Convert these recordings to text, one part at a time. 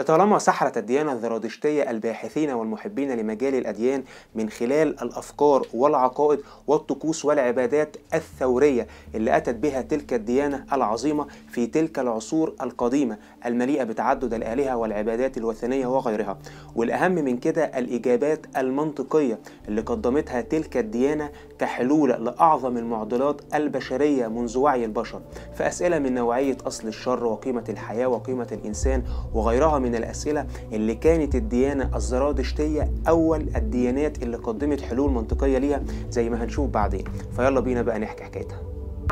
لطالما سحرت الديانة الزرادشتية الباحثين والمحبين لمجال الأديان من خلال الأفكار والعقائد والطقوس والعبادات الثورية اللي أتت بها تلك الديانة العظيمة في تلك العصور القديمة المليئة بتعدد الآلهة والعبادات الوثنية وغيرها والأهم من كده الإجابات المنطقية اللي قدمتها تلك الديانة كحلول لأعظم المعضلات البشرية منذ وعي البشر فأسئلة من نوعية أصل الشر وقيمة الحياة وقيمة الإنسان وغيرها من الأسئلة اللي كانت الديانة الزرادشتية أول الديانات اللي قدمت حلول منطقية ليها زي ما هنشوف بعدين فيلا بينا بقى نحكي حكايتها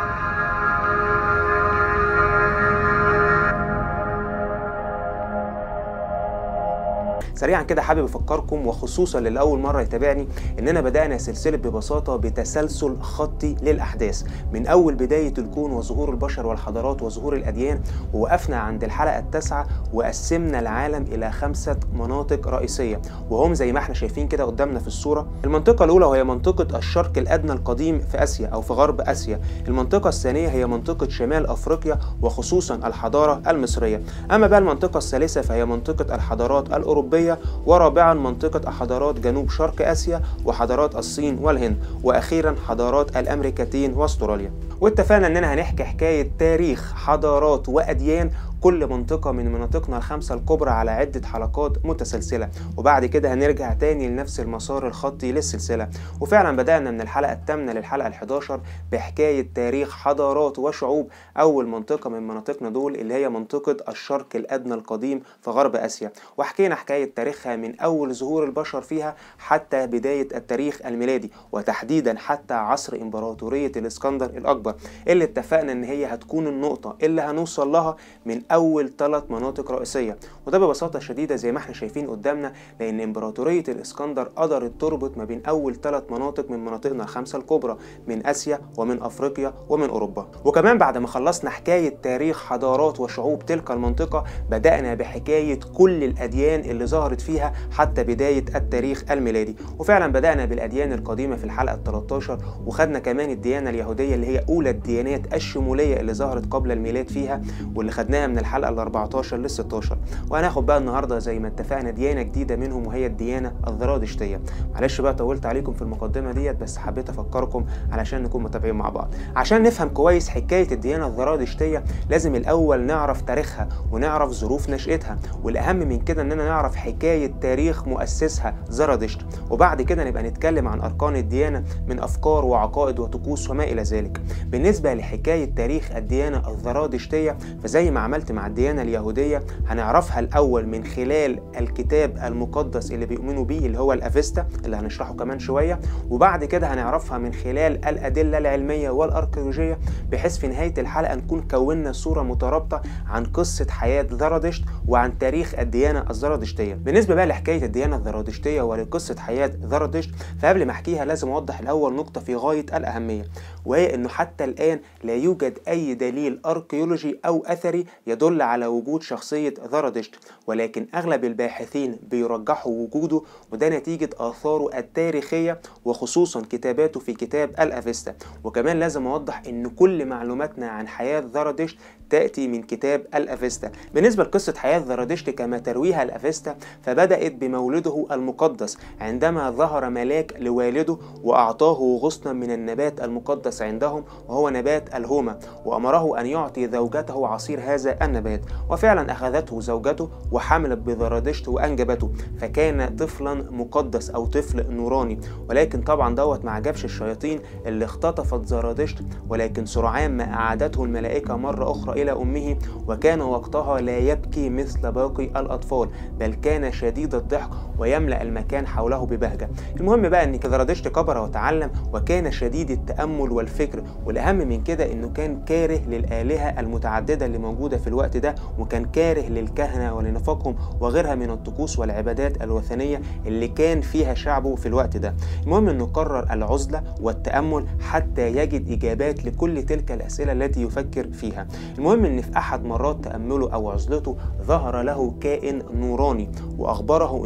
سريعا كده حابب افكركم وخصوصا للي اول مره يتابعني اننا بدانا سلسله ببساطه بتسلسل خطي للاحداث من اول بدايه الكون وظهور البشر والحضارات وظهور الاديان ووقفنا عند الحلقه التاسعه وقسمنا العالم الى خمسه مناطق رئيسيه وهم زي ما احنا شايفين كده قدامنا في الصوره المنطقه الاولى وهي منطقه الشرق الادنى القديم في اسيا او في غرب اسيا المنطقه الثانيه هي منطقه شمال افريقيا وخصوصا الحضاره المصريه اما بقى المنطقه الثالثه فهي منطقه الحضارات الاوروبيه ورابعا منطقة حضارات جنوب شرق آسيا وحضارات الصين والهند وأخيرا حضارات الأمريكتين واستراليا واتفقنا اننا هنحكي حكاية تاريخ حضارات وأديان كل منطقة من مناطقنا الخمسة الكبرى على عدة حلقات متسلسلة وبعد كده هنرجع تاني لنفس المسار الخطي للسلسلة وفعلا بدأنا من الحلقة الثامنة للحلقة الحداشر بحكاية تاريخ حضارات وشعوب أول منطقة من مناطقنا دول اللي هي منطقة الشرق الأدنى القديم في غرب آسيا وحكينا حكاية تاريخها من أول ظهور البشر فيها حتى بداية التاريخ الميلادي وتحديدا حتى عصر إمبراطورية الإسكندر الأكبر اللي اتفقنا إن هي هتكون النقطة اللي هنوصل لها من اول ثلاث مناطق رئيسيه وده ببساطه شديده زي ما احنا شايفين قدامنا لان امبراطوريه الاسكندر قدرت تربط ما بين اول ثلاث مناطق من مناطقنا الخمسه الكبرى من اسيا ومن افريقيا ومن اوروبا وكمان بعد ما خلصنا حكايه تاريخ حضارات وشعوب تلك المنطقه بدانا بحكايه كل الاديان اللي ظهرت فيها حتى بدايه التاريخ الميلادي وفعلا بدانا بالاديان القديمه في الحلقه ال 13 وخدنا كمان الديانه اليهوديه اللي هي اولى الديانات الشموليه اللي ظهرت قبل الميلاد فيها واللي خدناها من الحلقه ال 14 لل 16 وهناخد بقى النهارده زي ما اتفقنا ديانه جديده منهم وهي الديانه الزرادشتيه معلش بقى طولت عليكم في المقدمه ديت بس حبيت افكركم علشان نكون متابعين مع بعض عشان نفهم كويس حكايه الديانه الزرادشتيه لازم الاول نعرف تاريخها ونعرف ظروف نشاتها والاهم من كده اننا نعرف حكايه تاريخ مؤسسها زرادشت وبعد كده نبقى نتكلم عن اركان الديانه من افكار وعقائد وطقوس وما الى ذلك بالنسبه لحكايه تاريخ الديانه الزرادشتيه فزي ما عملت مع الديانة اليهودية هنعرفها الأول من خلال الكتاب المقدس اللي بيؤمنوا بيه اللي هو الأفيستا اللي هنشرحه كمان شوية وبعد كده هنعرفها من خلال الأدلة العلمية والأركيولوجية بحيث في نهاية الحلقة نكون كونا صورة مترابطة عن قصة حياة زرادشت وعن تاريخ الديانة الزرادشتية بالنسبة بقى لحكاية الديانة الزرادشتية ولقصة حياة زرادشت فقبل ما أحكيها لازم أوضح الأول نقطة في غاية الأهمية وهي إنه حتى الآن لا يوجد أي دليل أركيولوجي أو أثري يدل على وجود شخصية زرادشت ولكن أغلب الباحثين بيرجحوا وجوده وده نتيجة آثاره التاريخية وخصوصا كتاباته في كتاب الأفيستا وكمان لازم أوضح إن كل معلوماتنا عن حياة زرادشت تأتي من كتاب الأفيستا بالنسبة لقصة حياة زرادشت كما ترويها الأفيستا فبدأت بمولده المقدس عندما ظهر ملاك لوالده وأعطاه غصنا من النبات المقدس عندهم وهو نبات الهومة وأمره أن يعطي زوجته عصير هذا النبات وفعلا أخذته زوجته وحملت بزرادشت وأنجبته فكان طفلا مقدس أو طفل نوراني ولكن طبعا دوت ما عجبش الشياطين اللي اختطفت زرادشت ولكن سرعان ما أعادته الملائكة مرة أخرى إلى أمه وكان وقتها لا يبكي مثل باقي الأطفال بل كان شديد الضحك ويملأ المكان حوله ببهجة المهم بقى أن زرادشت كبر وتعلم وكان شديد التأمل والفكر والأهم من كده أنه كان كاره للآلهة المتعددة اللي موجودة في الوقت ده وكان كاره للكهنة ولنفاقهم وغيرها من الطقوس والعبادات الوثنية اللي كان فيها شعبه في الوقت ده المهم أنه قرر العزلة والتأمل حتى يجد إجابات لكل تلك الأسئلة التي يفكر فيها المهم أن في أحد مرات تأمله أو عزلته ظهر له كائن نوراني وأخبره أنه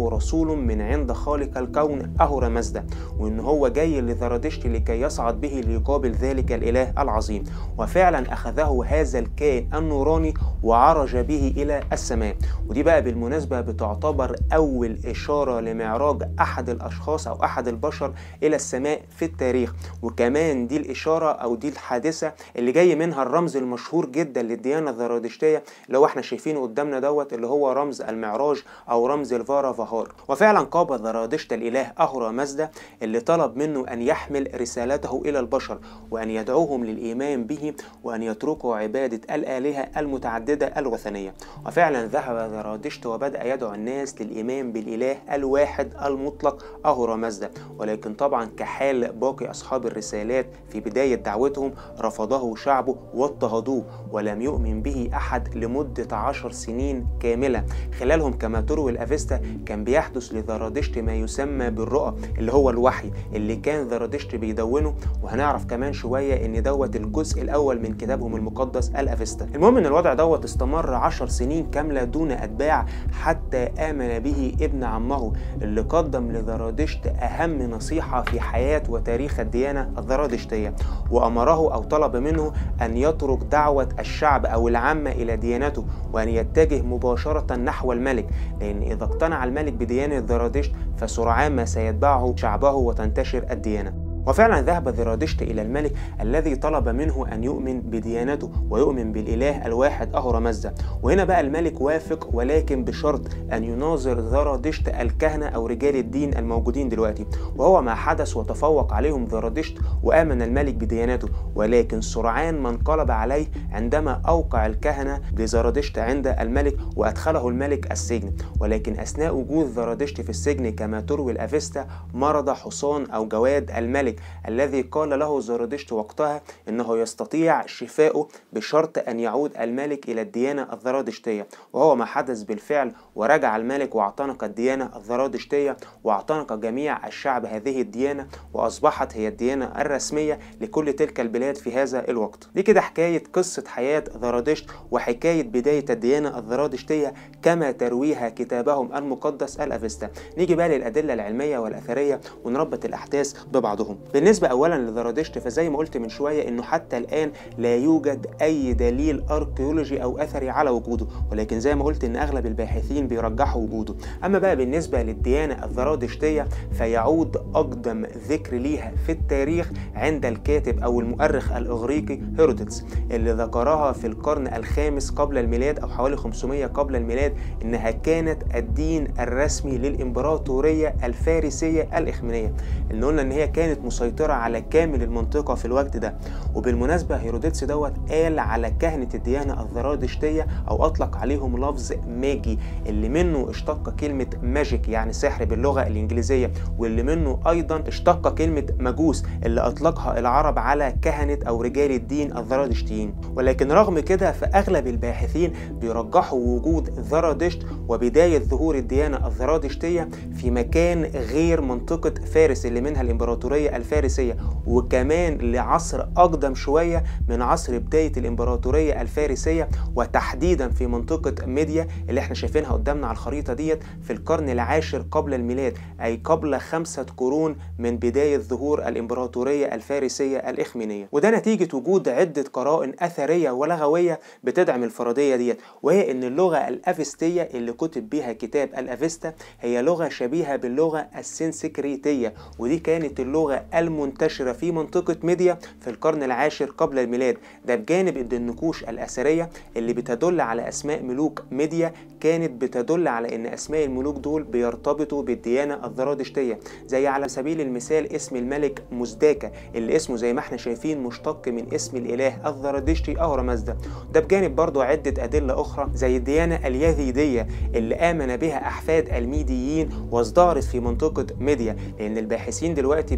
رسول من عند خالق الكون أهورا مزدا وإن هو جاي لزرادشت لكي يصعد به ليقابل ذلك الإله العظيم وفعلا أخذه هذا الكائن النوراني وعرج به إلى السماء ودي بقى بالمناسبة بتعتبر أول إشارة لمعراج أحد الأشخاص أو أحد البشر إلى السماء في التاريخ وكمان دي الإشارة أو دي الحادثة اللي جاي منها الرمز المشهور جدا للديانة الزرادشتية اللي هو احنا شايفينه قدامنا دوت اللي هو رمز المعراج أو رمز الفارا فهار وفعلا قابل زرادشت الإله أهورا مزدا اللي طلب منه أن يحمل رسالته إلى البشر وأن يدعوهم للإيمان به وأن يتركوا عبادة الآلهة المتعددة الوثنية وفعلا ذهب زرادشت وبدأ يدعو الناس للإيمان بالإله الواحد المطلق أهورا مزدا ولكن طبعا كحال باقي أصحاب الرسالات في بداية دعوتهم رفضه شعبه واضطهدوه ولم يؤمن به أحد لمدة عشر سنين كاملة خلالهم كما تروي الأفيستا كان بيحدث لزرادشت ما يسمى بالرؤى اللي هو الوحي اللي كان زرادشت بيدونه وهنعرف كمان شوية إن دوت الجزء الأول من كتابهم المقدس الأفيستا المهم إن الوضع دوت استمر عشر سنين كاملة دون أتباع حتى آمن به ابن عمه اللي قدم لزرادشت أهم نصيحة في حياة وتاريخ الديانة الزرادشتية وأمره أو طلب منه أن يترك دعوة الشعب أو العامة إلى ديانته وأن يتجه مباشرة نحو الملك لأن إذا اقتنع الملك بديانة زرادشت فسرعان ما سيتبعه شعبه وتنتشر الديانة وفعلا ذهب زرادشت إلى الملك الذي طلب منه أن يؤمن بديانته ويؤمن بالإله الواحد أهورا مزدا وهنا بقى الملك وافق ولكن بشرط أن يناظر زرادشت الكهنة أو رجال الدين الموجودين دلوقتي وهو ما حدث وتفوق عليهم زرادشت وآمن الملك بديانته ولكن سرعان ما انقلب عليه عندما أوقع الكهنة بزرادشت عند الملك وأدخله الملك السجن ولكن أثناء وجود زرادشت في السجن كما تروي الأفيستا مرض حصان أو جواد الملك الملك الذي قال له زرادشت وقتها انه يستطيع شفاؤه بشرط ان يعود الملك الى الديانه الزرادشتيه وهو ما حدث بالفعل ورجع الملك واعتنق الديانه الزرادشتيه واعتنق جميع الشعب هذه الديانه واصبحت هي الديانه الرسميه لكل تلك البلاد في هذا الوقت دي كده حكايه قصه حياه زرادشت وحكايه بدايه الديانه الزرادشتيه كما ترويها كتابهم المقدس الافيستا نيجي بقى للادله العلميه والاثريه ونربط الاحداث ببعضهم بالنسبة أولا لزرادشت فزي ما قلت من شوية إنه حتى الآن لا يوجد أي دليل أركيولوجي أو أثري على وجوده ولكن زي ما قلت إن أغلب الباحثين بيرجحوا وجوده أما بقى بالنسبة للديانة الزرادشتية فيعود أقدم ذكر ليها في التاريخ عند الكاتب أو المؤرخ الإغريقي هيرودوتس اللي ذكرها في القرن الخامس قبل الميلاد أو حوالي 500 قبل الميلاد إنها كانت الدين الرسمي للإمبراطورية الفارسية الإخمينية اللي قلنا إن هي كانت مسيطرة على كامل المنطقة في الوقت ده وبالمناسبة هيروديتس دوت قال على كهنة الديانة الزرادشتية أو أطلق عليهم لفظ ماجي اللي منه اشتق كلمة ماجيك يعني سحر باللغة الإنجليزية واللي منه أيضا اشتق كلمة مجوس اللي أطلقها العرب على كهنة أو رجال الدين الزرادشتيين ولكن رغم كده فأغلب الباحثين بيرجحوا وجود زرادشت وبداية ظهور الديانة الزرادشتية في مكان غير منطقة فارس اللي منها الإمبراطورية الفارسية وكمان لعصر أقدم شوية من عصر بداية الإمبراطورية الفارسية وتحديدا في منطقة ميديا اللي احنا شايفينها قدامنا على الخريطة ديت في القرن العاشر قبل الميلاد أي قبل خمسة قرون من بداية ظهور الإمبراطورية الفارسية الإخمينية وده نتيجة وجود عدة قرائن أثرية ولغوية بتدعم الفرضية ديت وهي إن اللغة الأفستية اللي كتب بيها كتاب الأفستا هي لغة شبيهة باللغة السنسكريتية ودي كانت اللغة المنتشرة في منطقة ميديا في القرن العاشر قبل الميلاد ده بجانب ان النقوش الأثرية اللي بتدل على أسماء ملوك ميديا كانت بتدل على ان أسماء الملوك دول بيرتبطوا بالديانة الزرادشتية زي على سبيل المثال اسم الملك مزداكا اللي اسمه زي ما احنا شايفين مشتق من اسم الإله الزرادشتي أهورا مازدا ده بجانب برضو عدة أدلة أخرى زي الديانة اليزيدية اللي آمن بها أحفاد الميديين وازدهرت في منطقة ميديا لأن الباحثين دلوقتي بيعتبروا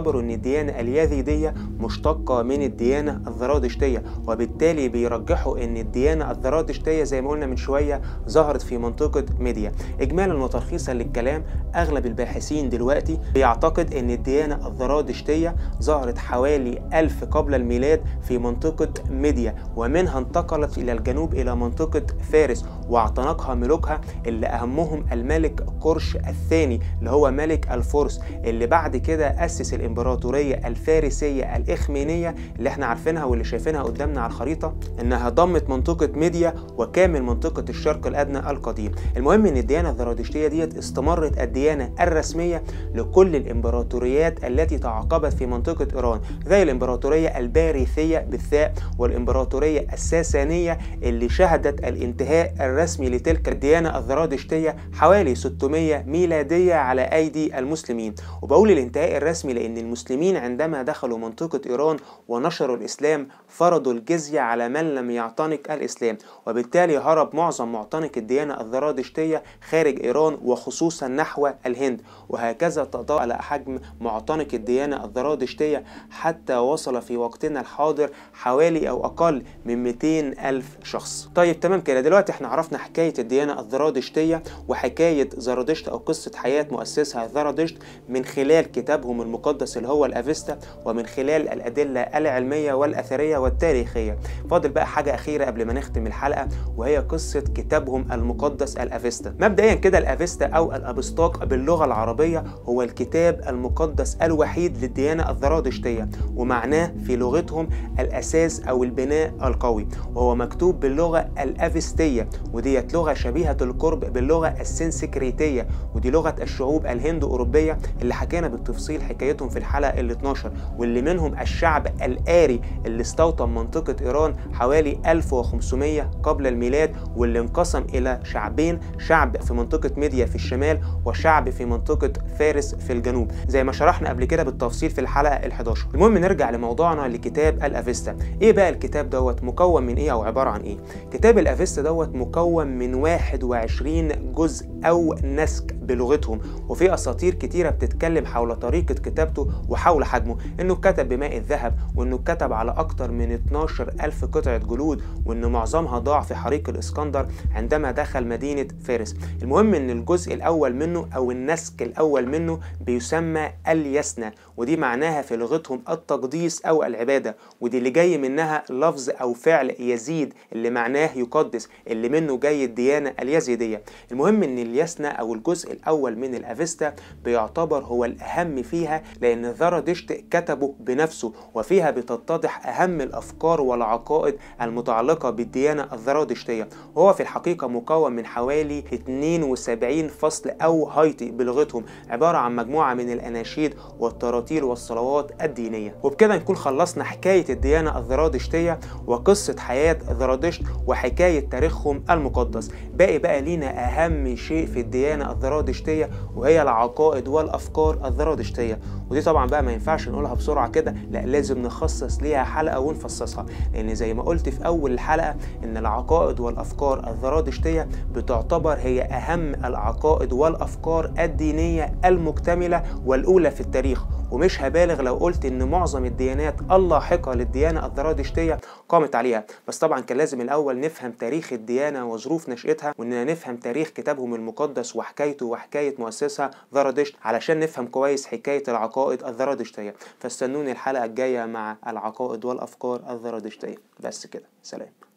بيعتبروا ان الديانة اليزيدية مشتقة من الديانة الزرادشتية وبالتالي بيرجحوا ان الديانة الزرادشتية زي ما قلنا من شوية ظهرت في منطقة ميديا اجمالا وترخيصا للكلام اغلب الباحثين دلوقتي بيعتقد ان الديانة الزرادشتية ظهرت حوالي ألف قبل الميلاد في منطقة ميديا ومنها انتقلت الى الجنوب الى منطقة فارس واعتنقها ملوكها اللي اهمهم الملك قرش الثاني اللي هو ملك الفرس اللي بعد كده اسس الامبراطورية الفارسية الاخمينية اللي احنا عارفينها واللي شايفينها قدامنا على الخريطة انها ضمت منطقة ميديا وكامل منطقة الشرق الادنى القديم المهم ان الديانة الزرادشتية ديت استمرت الديانة الرسمية لكل الامبراطوريات التي تعاقبت في منطقة ايران زي الامبراطورية الباريثية بالثاء والامبراطورية الساسانية اللي شهدت الانتهاء الرسمي لتلك الديانة الزرادشتية حوالي 600 ميلادية على أيدي المسلمين وبقول الانتهاء الرسمي لأن المسلمين عندما دخلوا منطقة إيران ونشروا الإسلام فرضوا الجزية على من لم يعتنق الإسلام وبالتالي هرب معظم معتنق الديانة الزرادشتية خارج إيران وخصوصا نحو الهند وهكذا تضاءل حجم معتنق الديانة الزرادشتية حتى وصل في وقتنا الحاضر حوالي أو أقل من 200 ألف شخص طيب تمام كده دلوقتي احنا عرفنا حكاية الديانة الزرادشتية وحكاية زرادشت أو قصة حياة مؤسسها زرادشت من خلال كتابهم المقدس اللي هو الأفيستا ومن خلال الأدلة العلمية والأثرية والتاريخية فاضل بقى حاجة أخيرة قبل ما نختم الحلقة وهي قصة كتابهم المقدس الأفيستا مبدئيا كده الأفيستا أو الأبسطاق باللغة العربية هو الكتاب المقدس الوحيد للديانة الزرادشتية ومعناه في لغتهم الأساس أو البناء القوي وهو مكتوب باللغة الأفستية وديت لغة شبيهة القرب باللغة السنسكريتية ودي لغة الشعوب الهند أوروبية اللي حكينا بالتفصيل حكايتهم في الحلقة ال 12 واللي منهم الشعب الآري اللي استوطن منطقة إيران حوالي 1500 قبل الميلاد واللي انقسم إلى شعبين شعب في منطقة ميديا في الشمال وشعب في منطقة فارس في الجنوب زي ما شرحنا قبل كده بالتفصيل في الحلقة ال 11 المهم نرجع لموضوعنا لكتاب الأفيستا إيه بقى الكتاب دوت مكون من إيه أو عبارة عن إيه كتاب الأفيستا دوت مكون من 21 جزء أو نسك بلغتهم وفي أساطير كتيرة بتتكلم حول طريقة كتابته وحول حجمه إنه كتب بماء الذهب وإنه كتب على أكتر من 12 ألف قطعة جلود وإن معظمها ضاع في حريق الإسكندر عندما دخل مدينة فارس المهم إن الجزء الأول منه أو النسك الأول منه بيسمى اليسنى ودي معناها في لغتهم التقديس أو العبادة ودي اللي جاي منها لفظ أو فعل يزيد اللي معناه يقدس اللي منه جاي الديانة اليزيدية المهم إن اليسنى أو الجزء الأول من الأفيستا بيعتبر هو الأهم فيها لأن زرادشت كتبه بنفسه وفيها بتتضح أهم الأفكار والعقائد المتعلقة بالديانة الزرادشتية وهو في الحقيقة مكون من حوالي 72 فصل أو هايتي بلغتهم عبارة عن مجموعة من الأناشيد والتراتيل والصلوات الدينية وبكده نكون خلصنا حكاية الديانة الزرادشتية وقصة حياة زرادشت وحكاية تاريخهم المقدس باقي بقى لينا أهم شيء في الديانة الزرادشتية وهي العقائد والأفكار الزرادشتية ودي طبعا بقى ما ينفعش نقولها بسرعة كده لا لازم نخصص ليها حلقة ونفصصها لأن زي ما قلت في أول الحلقة إن العقائد والأفكار الزرادشتية بتعتبر هي أهم العقائد والأفكار الدينية المكتملة والأولى في التاريخ ومش هبالغ لو قلت ان معظم الديانات اللاحقه للديانه الزرادشتيه قامت عليها بس طبعا كان لازم الاول نفهم تاريخ الديانه وظروف نشاتها واننا نفهم تاريخ كتابهم المقدس وحكايته وحكايه مؤسسها زرادشت علشان نفهم كويس حكايه العقائد الزرادشتيه فاستنوني الحلقه الجايه مع العقائد والافكار الزرادشتيه بس كده سلام